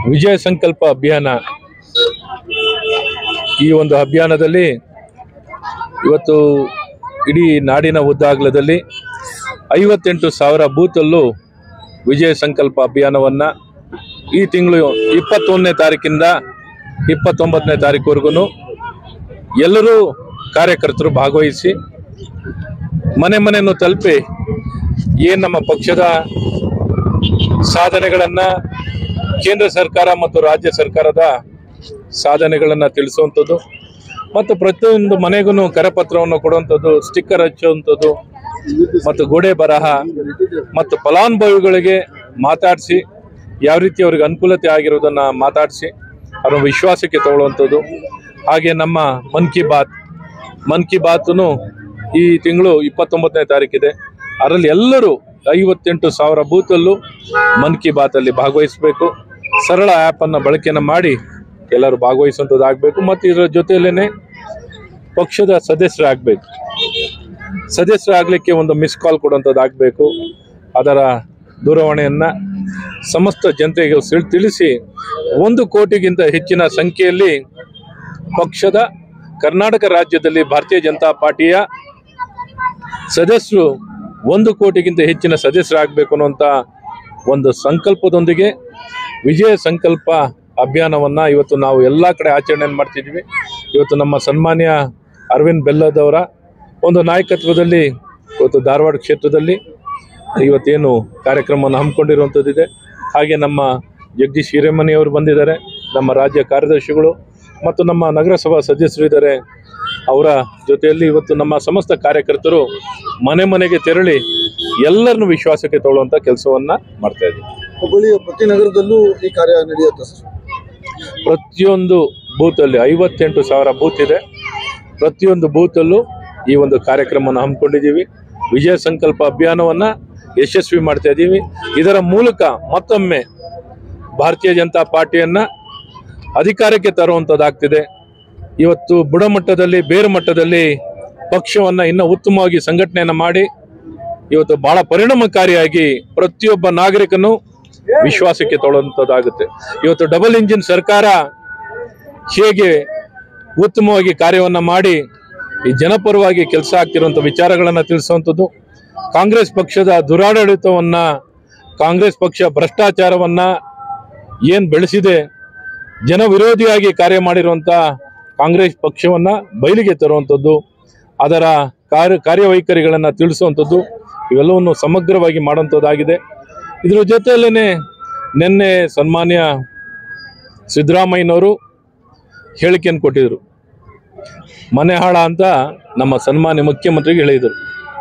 ವಿಜಯ ಸಂಕಲ್ಪ ಅಭಿಯಾನ ಈ ಒಂದು ಅಭಿಯಾನದಲ್ಲಿ ಇವತ್ತು ಇಡೀ ನಾಡಿನ ಉದ್ದಾಗಲದಲ್ಲಿ ಐವತ್ತೆಂಟು ಸಾವಿರ ಬೂತಲ್ಲೂ ವಿಜಯ ಸಂಕಲ್ಪ ಅಭಿಯಾನವನ್ನು ಈ ತಿಂಗಳು ಇಪ್ಪತ್ತೊಂದನೇ ತಾರೀಕಿಂದ ಇಪ್ಪತ್ತೊಂಬತ್ತನೇ ತಾರೀಕುವರೆಗೂ ಎಲ್ಲರೂ ಕಾರ್ಯಕರ್ತರು ಭಾಗವಹಿಸಿ ಮನೆ ಮನೆಯನ್ನು ತಲುಪಿ ಏನು ನಮ್ಮ ಪಕ್ಷದ ಸಾಧನೆಗಳನ್ನು ಕೇಂದ್ರ ಸರ್ಕಾರ ಮತ್ತು ರಾಜ್ಯ ಸರ್ಕಾರದ ಸಾಧನೆಗಳನ್ನು ತಿಳಿಸುವಂಥದ್ದು ಮತ್ತು ಪ್ರತಿಯೊಂದು ಮನೆಗೂ ಕರಪತ್ರವನ್ನು ಕೊಡುವಂಥದ್ದು ಸ್ಟಿಕ್ಕರ್ ಹಚ್ಚುವಂಥದ್ದು ಮತ್ತು ಗೋಡೆ ಬರಹ ಮತ್ತು ಫಲಾನುಭವಿಗಳಿಗೆ ಮಾತಾಡಿಸಿ ಯಾವ ರೀತಿ ಅವ್ರಿಗೆ ಅನುಕೂಲತೆ ಆಗಿರೋದನ್ನು ಮಾತಾಡಿಸಿ ಅವರ ವಿಶ್ವಾಸಕ್ಕೆ ತಗೊಳ್ಳುವಂಥದ್ದು ಹಾಗೆ ನಮ್ಮ ಮನ್ ಕಿ ಬಾತ್ ಮನ್ ಕಿ ಬಾತನು ಈ ತಿಂಗಳು ಇಪ್ಪತ್ತೊಂಬತ್ತನೇ ತಾರೀಕಿದೆ ಅದರಲ್ಲಿ ಎಲ್ಲರೂ ಐವತ್ತೆಂಟು ಸಾವಿರ ಬೂತಲ್ಲೂ ಮನ್ ಕಿ ಬಾತಲ್ಲಿ ಭಾಗವಹಿಸಬೇಕು ಸರಳ ಆ್ಯಪನ್ನು ಬಳಕೆಯನ್ನು ಮಾಡಿ ಎಲ್ಲರೂ ಭಾಗವಹಿಸುವಂಥದ್ದಾಗಬೇಕು ಮತ್ತು ಇದರ ಜೊತೆಯಲ್ಲೇ ಪಕ್ಷದ ಸದಸ್ಯರಾಗಬೇಕು ಸದಸ್ಯರಾಗಲಿಕ್ಕೆ ಒಂದು ಮಿಸ್ ಕಾಲ್ ಕೊಡುವಂಥದ್ದಾಗಬೇಕು ಅದರ ದೂರವಾಣಿಯನ್ನು ಸಮಸ್ತ ಜನತೆಗೆ ಸಿಳ್ ತಿಳಿಸಿ ಒಂದು ಕೋಟಿಗಿಂತ ಹೆಚ್ಚಿನ ಸಂಖ್ಯೆಯಲ್ಲಿ ಪಕ್ಷದ ಕರ್ನಾಟಕ ರಾಜ್ಯದಲ್ಲಿ ಭಾರತೀಯ ಜನತಾ ಪಾರ್ಟಿಯ ಸದಸ್ಯರು ಒಂದು ಕೋಟಿಗಿಂತ ಹೆಚ್ಚಿನ ಸದಸ್ಯರಾಗಬೇಕು ಅನ್ನುವಂಥ ಒಂದು ಸಂಕಲ್ಪದೊಂದಿಗೆ ವಿಜಯ ಸಂಕಲ್ಪ ಅಭಿಯಾನವನ್ನು ಇವತ್ತು ನಾವು ಎಲ್ಲ ಕಡೆ ಆಚರಣೆಯನ್ನು ಮಾಡ್ತಿದ್ವಿ ಇವತ್ತು ನಮ್ಮ ಸನ್ಮಾನ್ಯ ಅರವಿಂದ್ ಬೆಲ್ಲದವರ ಒಂದು ನಾಯಕತ್ವದಲ್ಲಿ ಇವತ್ತು ಧಾರವಾಡ ಕ್ಷೇತ್ರದಲ್ಲಿ ಇವತ್ತೇನು ಕಾರ್ಯಕ್ರಮವನ್ನು ಹಮ್ಮಿಕೊಂಡಿರುವಂಥದ್ದಿದೆ ಹಾಗೆ ನಮ್ಮ ಜಗದೀಶ್ ಹಿರೇಮನಿಯವರು ಬಂದಿದ್ದಾರೆ ನಮ್ಮ ರಾಜ್ಯ ಕಾರ್ಯದರ್ಶಿಗಳು ಮತ್ತು ನಮ್ಮ ನಗರಸಭಾ ಸದಸ್ಯರು ಇದ್ದಾರೆ ಅವರ ಜೊತೆಯಲ್ಲಿ ಇವತ್ತು ನಮ್ಮ ಸಮಸ್ತ ಕಾರ್ಯಕರ್ತರು ಮನೆ ಮನೆಗೆ ತೆರಳಿ ಎಲ್ಲರನ್ನು ವಿಶ್ವಾಸಕ್ಕೆ ತಗೊಳ್ಳುವಂಥ ಕೆಲಸವನ್ನು ಮಾಡ್ತಾ ಇದ್ದೀವಿ ಹುಬ್ಬಳ್ಳಿಯ ಪ್ರತಿ ನಗರದಲ್ಲೂ ಈ ಕಾರ್ಯ ನಡೆಯುತ್ತೆ ಸರ್ ಪ್ರತಿಯೊಂದು ಬೂತಲ್ಲಿ ಐವತ್ತೆಂಟು ಸಾವಿರ ಬೂತ್ ಇದೆ ಪ್ರತಿಯೊಂದು ಬೂತಲ್ಲೂ ಈ ಒಂದು ಕಾರ್ಯಕ್ರಮವನ್ನು ಹಮ್ಮಿಕೊಂಡಿದ್ದೀವಿ ವಿಜಯ ಸಂಕಲ್ಪ ಅಭಿಯಾನವನ್ನು ಯಶಸ್ವಿ ಮಾಡ್ತಾ ಇದ್ದೀವಿ ಇದರ ಮೂಲಕ ಮತ್ತೊಮ್ಮೆ ಭಾರತೀಯ ಜನತಾ ಪಾರ್ಟಿಯನ್ನು ಅಧಿಕಾರಕ್ಕೆ ತರುವಂಥದ್ದಾಗ್ತಿದೆ ಇವತ್ತು ಬುಡಮಟ್ಟದಲ್ಲಿ ಬೇರು ಮಟ್ಟದಲ್ಲಿ ಪಕ್ಷವನ್ನು ಇನ್ನೂ ಉತ್ತಮವಾಗಿ ಸಂಘಟನೆಯನ್ನು ಮಾಡಿ ಇವತ್ತು ಬಹಳ ಪರಿಣಾಮಕಾರಿಯಾಗಿ ಪ್ರತಿಯೊಬ್ಬ ನಾಗರಿಕನು ವಿಶ್ವಾಸಕ್ಕೆ ತೊಗೊಳ್ಳುವಂಥದ್ದಾಗುತ್ತೆ ಇವತ್ತು ಡಬಲ್ ಇಂಜಿನ್ ಸರ್ಕಾರ ಹೇಗೆ ಉತ್ತಮವಾಗಿ ಕಾರ್ಯವನ್ನು ಮಾಡಿ ಈ ಜನಪರವಾಗಿ ಕೆಲಸ ಆಗ್ತಿರುವಂಥ ವಿಚಾರಗಳನ್ನು ತಿಳಿಸುವಂಥದ್ದು ಕಾಂಗ್ರೆಸ್ ಪಕ್ಷದ ದುರಾಡಳಿತವನ್ನು ಕಾಂಗ್ರೆಸ್ ಪಕ್ಷ ಭ್ರಷ್ಟಾಚಾರವನ್ನು ಏನು ಬೆಳೆಸಿದೆ ಜನ ವಿರೋಧಿಯಾಗಿ ಕಾರ್ಯ ಮಾಡಿರುವಂಥ ಕಾಂಗ್ರೆಸ್ ಪಕ್ಷವನ್ನು ಬಯಲಿಗೆ ತರುವಂಥದ್ದು ಅದರ ಕಾರ್ಯ ಕಾರ್ಯವೈಖರಿಗಳನ್ನು ತಿಳಿಸುವಂಥದ್ದು ಇವೆಲ್ಲವನ್ನು ಸಮಗ್ರವಾಗಿ ಮಾಡುವಂಥದ್ದಾಗಿದೆ ಇದ್ರ ಜೊತೆಯಲ್ಲೇ ನಿನ್ನೆ ಸನ್ಮಾನ್ಯ ಸಿದ್ದರಾಮಯ್ಯನವರು ಹೇಳಿಕೆಯನ್ನು ಕೊಟ್ಟಿದ್ರು ಮನೆ ಹಾಳ ಅಂತ ನಮ್ಮ ಸನ್ಮಾನ್ಯ ಮುಖ್ಯಮಂತ್ರಿಗೆ ಹೇಳಿದರು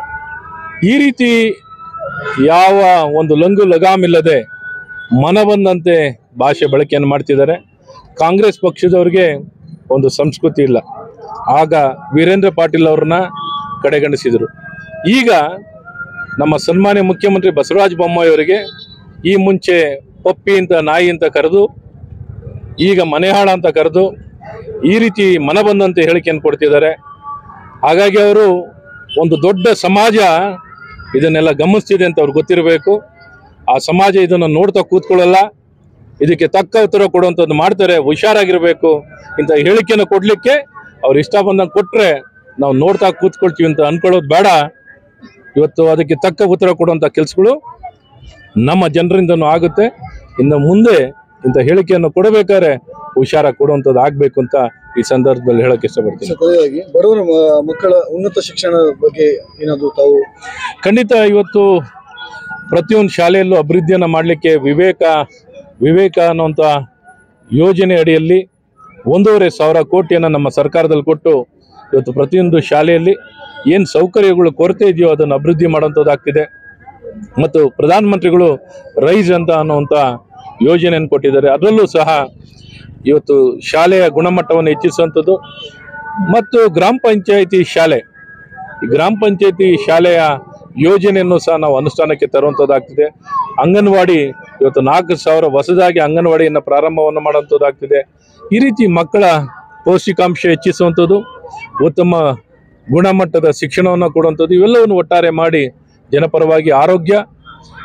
ಈ ರೀತಿ ಯಾವ ಒಂದು ಲಂಗು ಲಗಾಮಿಲ್ಲದೆ ಮನಬಂದಂತೆ ಭಾಷೆ ಬಳಕೆಯನ್ನು ಮಾಡ್ತಿದ್ದಾರೆ ಕಾಂಗ್ರೆಸ್ ಪಕ್ಷದವ್ರಿಗೆ ಒಂದು ಸಂಸ್ಕೃತಿ ಇಲ್ಲ ಆಗ ವೀರೇಂದ್ರ ಪಾಟೀಲ್ ಅವ್ರನ್ನ ಕಡೆಗಣಿಸಿದರು ಈಗ ನಮ್ಮ ಸನ್ಮಾನ್ಯ ಮುಖ್ಯಮಂತ್ರಿ ಬಸವರಾಜ ಬೊಮ್ಮಾಯಿ ಅವರಿಗೆ ಈ ಮುಂಚೆ ಪಪ್ಪಿ ಅಂತ ನಾಯಿ ಅಂತ ಕರೆದು ಈಗ ಮನೆಹಾಳ ಅಂತ ಕರೆದು ಈ ರೀತಿ ಮನ ಬಂದಂತೆ ಹೇಳಿಕೆಯನ್ನು ಕೊಡ್ತಿದ್ದಾರೆ ಹಾಗಾಗಿ ಅವರು ಒಂದು ದೊಡ್ಡ ಸಮಾಜ ಇದನ್ನೆಲ್ಲ ಗಮನಿಸ್ತಿದೆ ಅಂತ ಅವ್ರಿಗೆ ಗೊತ್ತಿರಬೇಕು ಆ ಸಮಾಜ ಇದನ್ನು ನೋಡ್ತಾ ಕೂತ್ಕೊಳ್ಳಲ್ಲ ಇದಕ್ಕೆ ತಕ್ಕ ಉತ್ತರ ಕೊಡುವಂಥದ್ದು ಮಾಡ್ತಾರೆ ಹುಷಾರಾಗಿರಬೇಕು ಇಂಥ ಹೇಳಿಕೆಯನ್ನು ಕೊಡಲಿಕ್ಕೆ ಅವ್ರು ಇಷ್ಟ ಬಂದಂಗೆ ಕೊಟ್ಟರೆ ನಾವು ನೋಡ್ತಾ ಕೂತ್ಕೊಳ್ತೀವಿ ಅಂತ ಅನ್ಕೊಳ್ಳೋದು ಬೇಡ ಇವತ್ತು ಅದಕ್ಕೆ ತಕ್ಕ ಉತ್ತರ ಕೊಡುವಂಥ ಕೆಲಸಗಳು ನಮ್ಮ ಜನರಿಂದನೂ ಆಗುತ್ತೆ ಇನ್ನು ಮುಂದೆ ಇಂಥ ಹೇಳಿಕೆಯನ್ನು ಕೊಡಬೇಕಾದ್ರೆ ಹುಷಾರ ಕೊಡುವಂಥದ್ದು ಆಗಬೇಕು ಅಂತ ಈ ಸಂದರ್ಭದಲ್ಲಿ ಹೇಳಕ್ಕೆ ಇಷ್ಟಪಡ್ತೀನಿ ಸರ್, ಕೊನೆಯದಾಗಿ ಬಡವರ ಮ- ಮಕ್ಕಳ ಉನ್ನತ ಶಿಕ್ಷಣ ಬಗ್ಗೆ ಏನಾದ್ರು ತಾವು ಖಂಡಿತ ಇವತ್ತು ಪ್ರತಿಯೊಂದು ಶಾಲೆಯಲ್ಲೂ ಅಭಿವೃದ್ಧಿಯನ್ನು ಮಾಡಲಿಕ್ಕೆ ವಿವೇಕ ವಿವೇಕ ಅನ್ನುವಂಥ ಯೋಜನೆ ಅಡಿಯಲ್ಲಿ ಒಂದೂವರೆ ಸಾವಿರ ಕೋಟಿಯನ್ನು ನಮ್ಮ ಸರ್ಕಾರದಲ್ಲಿ ಕೊಟ್ಟು ಇವತ್ತು ಪ್ರತಿಯೊಂದು ಶಾಲೆಯಲ್ಲಿ ಏನು ಸೌಕರ್ಯಗಳು ಕೊರತೆ ಇದೆಯೋ ಅದನ್ನು ಅಭಿವೃದ್ಧಿ ಮಾಡುವಂಥದ್ದಾಗ್ತಿದೆ ಮತ್ತು ಪ್ರಧಾನಮಂತ್ರಿಗಳು ರೈಸ್ ಅಂತ ಅನ್ನುವಂಥ ಯೋಜನೆಯನ್ನು ಕೊಟ್ಟಿದ್ದಾರೆ ಅದರಲ್ಲೂ ಸಹ ಇವತ್ತು ಶಾಲೆಯ ಗುಣಮಟ್ಟವನ್ನು ಹೆಚ್ಚಿಸುವಂಥದ್ದು ಮತ್ತು ಗ್ರಾಮ ಪಂಚಾಯಿತಿ ಶಾಲೆ ಈ ಗ್ರಾಮ ಪಂಚಾಯತಿ ಶಾಲೆಯ ಯೋಜನೆಯನ್ನು ಸಹ ನಾವು ಅನುಷ್ಠಾನಕ್ಕೆ ತರುವಂಥದ್ದಾಗ್ತಿದೆ ಅಂಗನವಾಡಿ ಇವತ್ತು ನಾಲ್ಕು ಸಾವಿರ ಹೊಸದಾಗಿ ಅಂಗನವಾಡಿಯನ್ನು ಪ್ರಾರಂಭವನ್ನು ಮಾಡುವಂಥದ್ದಾಗ್ತಿದೆ ಈ ರೀತಿ ಮಕ್ಕಳ ಪೌಷ್ಟಿಕಾಂಶ ಹೆಚ್ಚಿಸುವಂಥದ್ದು ಉತ್ತಮ ಗುಣಮಟ್ಟದ ಶಿಕ್ಷಣವನ್ನು ಕೊಡುವಂಥದ್ದು ಇವೆಲ್ಲವನ್ನು ಒಟ್ಟಾರೆ ಮಾಡಿ ಜನಪರವಾಗಿ ಆರೋಗ್ಯ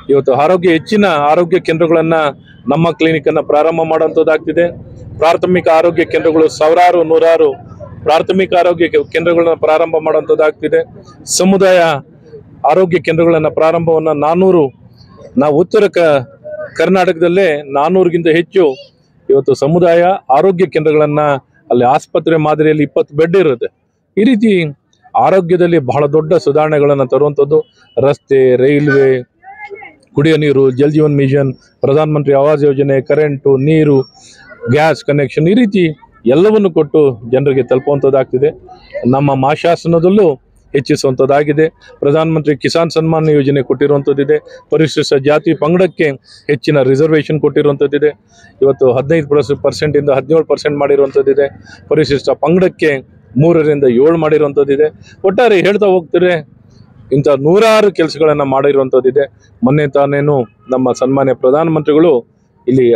ಇವತ್ತು ಆರೋಗ್ಯ ಹೆಚ್ಚಿನ ಆರೋಗ್ಯ ಕೇಂದ್ರಗಳನ್ನ ನಮ್ಮ ಕ್ಲಿನಿಕ್ ಅನ್ನ ಪ್ರಾರಂಭ ಮಾಡುವಂಥದ್ದಾಗ್ತಿದೆ ಪ್ರಾಥಮಿಕ ಆರೋಗ್ಯ ಕೇಂದ್ರಗಳು ಸಾವಿರಾರು ನೂರಾರು ಪ್ರಾಥಮಿಕ ಆರೋಗ್ಯ ಕೇ- ಕೇಂದ್ರಗಳನ್ನ ಪ್ರಾರಂಭ ಮಾಡುವಂಥದ್ದಾಗ್ತಿದೆ ಸಮುದಾಯ ಆರೋಗ್ಯ ಕೇಂದ್ರಗಳನ್ನ ಪ್ರಾರಂಭವನ್ನ ನಾನ್ನೂರು ನಾವು ಉತ್ತರ ಕ ಕರ್ನಾಟಕದಲ್ಲೇ ನಾನ್ನೂರಿಗಿಂತ ಹೆಚ್ಚು ಇವತ್ತು ಸಮುದಾಯ ಆರೋಗ್ಯ ಕೇಂದ್ರಗಳನ್ನ ಅಲ್ಲಿ ಆಸ್ಪತ್ರೆ ಮಾದರಿಯಲ್ಲಿ ಇಪ್ಪತ್ತು ಬೆಡ್ ಇರುತ್ತೆ ಈ ರೀತಿ ಆರೋಗ್ಯದಲ್ಲಿ ಬಹಳ ದೊಡ್ಡ ಸುಧಾರಣೆಗಳನ್ನು ತರುವಂಥದ್ದು ರಸ್ತೆ ರೈಲ್ವೆ ಕುಡಿಯೋ ನೀರು ಜಲ್ ಜೀವನ್ ಮಿಷನ್ ಪ್ರಧಾನ ಮಂತ್ರಿ ಆವಾಸ್ ಯೋಜನೆ ಕರೆಂಟು ನೀರು ಗ್ಯಾಸ್ ಕನೆಕ್ಷನ್ ಈ ರೀತಿ ಎಲ್ಲವನ್ನು ಕೊಟ್ಟು ಜನರಿಗೆ ತಲುಪುವಂಥದ್ದಾಗ್ತಿದೆ ನಮ್ಮ ಮಾಶಾಸನದಲ್ಲೂ ಹೆಚ್ಚಿಸುವಂಥದ್ದಾಗಿದೆ ಪ್ರಧಾನ ಮಂತ್ರಿ ಕಿಸಾನ್ ಸನ್ಮಾನ್ ಯೋಜನೆ ಕೊಟ್ಟಿರುವಂಥದ್ದಿದೆ ಪರಿಶಿಷ್ಟ ಜಾತಿ ಪಂಗಡಕ್ಕೆ ಹೆಚ್ಚಿನ ರಿಸರ್ವೇಷನ್ ಕೊಟ್ಟಿರುವಂಥದ್ದಿದೆ ಇವತ್ತು ಹದಿನೈದು ಪರ್ಸ್ ಪರ್ಸೆಂಟಿಂದ ಹದಿನೇಳು ಪರ್ಸೆಂಟ್ ಮಾಡಿರುವಂಥದ್ದಿದೆ ಪರಿಶಿಷ್ಟ ಪಂಗಡಕ್ಕೆ ಮೂರರಿಂದ ಏಳು ಮಾಡಿರುವಂಥದ್ದಿದೆ ಒಟ್ಟಾರೆ ಹೇಳ್ತಾ ಹೋಗ್ತಾರೆ ಇಂಥ ನೂರಾರು ಕೆಲಸಗಳನ್ನು ಮಾಡಿರುವಂಥದ್ದಿದೆ ಮೊನ್ನೆ ತಾನೇನು ನಮ್ಮ ಸನ್ಮಾನ್ಯ ಪ್ರಧಾನಮಂತ್ರಿಗಳು ಇಲ್ಲಿ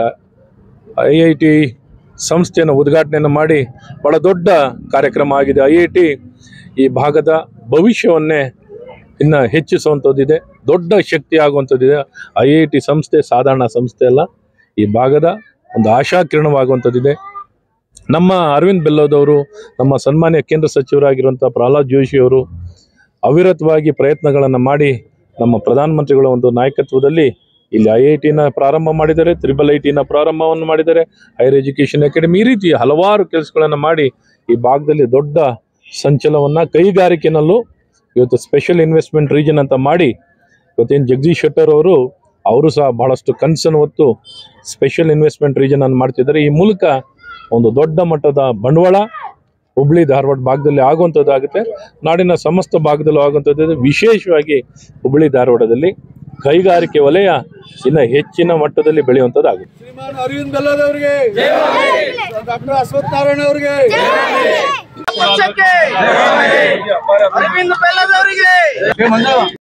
ಐ ಐ ಟಿ ಸಂಸ್ಥೆಯನ್ನು ಉದ್ಘಾಟನೆಯನ್ನು ಮಾಡಿ ಬಹಳ ದೊಡ್ಡ ಕಾರ್ಯಕ್ರಮ ಆಗಿದೆ ಐ ಐ ಟಿ ಈ ಭಾಗದ ಭವಿಷ್ಯವನ್ನೇ ಇನ್ನು ಹೆಚ್ಚಿಸುವಂಥದ್ದಿದೆ ದೊಡ್ಡ ಶಕ್ತಿ ಆಗುವಂಥದ್ದಿದೆ ಐ ಐ ಟಿ ಸಂಸ್ಥೆ ಸಾಧಾರಣ ಸಂಸ್ಥೆ ಅಲ್ಲ ಈ ಭಾಗದ ಒಂದು ಆಶಾಕಿರಣವಾಗುವಂಥದ್ದಿದೆ ನಮ್ಮ ಅರವಿಂದ್ ಬೆಲ್ಲೋದವರು ನಮ್ಮ ಸನ್ಮಾನ್ಯ ಕೇಂದ್ರ ಸಚಿವರಾಗಿರುವಂಥ ಪ್ರಹ್ಲಾದ್ ಜೋಶಿ ಅವರು ಅವಿರತವಾಗಿ ಪ್ರಯತ್ನಗಳನ್ನು ಮಾಡಿ ನಮ್ಮ ಪ್ರಧಾನಮಂತ್ರಿಗಳ ಒಂದು ನಾಯಕತ್ವದಲ್ಲಿ ಇಲ್ಲಿ ಐ ಐ ಟಿನ ಪ್ರಾರಂಭ ಮಾಡಿದ್ದಾರೆ ತ್ರಿಬಲ್ ಐ ಟಿನ ಪ್ರಾರಂಭವನ್ನು ಮಾಡಿದ್ದಾರೆ ಹೈಯರ್ ಎಜುಕೇಷನ್ ಅಕಾಡೆಮಿ ಈ ರೀತಿ ಹಲವಾರು ಕೆಲಸಗಳನ್ನು ಮಾಡಿ ಈ ಭಾಗದಲ್ಲಿ ದೊಡ್ಡ ಸಂಚಲನವನ್ನು ಕೈಗಾರಿಕೆನಲ್ಲೂ ಇವತ್ತು ಸ್ಪೆಷಲ್ ಇನ್ವೆಸ್ಟ್ಮೆಂಟ್ ರೀಜನ್ ಅಂತ ಮಾಡಿ ಇವತ್ತೇನು ಜಗದೀಶ್ ಶೆಟ್ಟರ್ ಅವರು ಅವರು ಸಹ ಬಹಳಷ್ಟು ಕನಸನ್ನು ಹೊತ್ತು ಸ್ಪೆಷಲ್ ಇನ್ವೆಸ್ಟ್ಮೆಂಟ್ ರೀಜನ್ ಅನ್ನು ಮಾಡ್ತಿದ್ದಾರೆ ಈ ಮೂಲಕ ಒಂದು ದೊಡ್ಡ ಮಟ್ಟದ ಬಂಡವಾಳ ಹುಬ್ಳಿ ಧಾರವಾಡ ಭಾಗದಲ್ಲಿ ಆಗುವಂಥದ್ದಾಗುತ್ತೆ ನಾಡಿನ ಸಮಸ್ತ ಭಾಗದಲ್ಲೂ ಆಗುವಂಥದ್ದು ವಿಶೇಷವಾಗಿ ಹುಬ್ಳಿ ಧಾರವಾಡದಲ್ಲಿ ಕೈಗಾರಿಕೆ ವಲಯ ಇನ್ನು ಹೆಚ್ಚಿನ ಮಟ್ಟದಲ್ಲಿ ಬೆಳೆಯುವಂಥದ್ದಾಗುತ್ತೆ ಶ್ರೀಮಾನ್ ಅರವಿಂದ್ ಬೆಲ್ಲದವರಿಗೆ ಡಾಕ್ಟರ್ ಅಶ್ವಥ್ ನಾರಾಯಣ ಅವರಿಗೆ ಪಕ್ಷಕ್ಕೆ ಅರವಿಂದ್ ಬೆಲ್ಲದವರಿಗೆ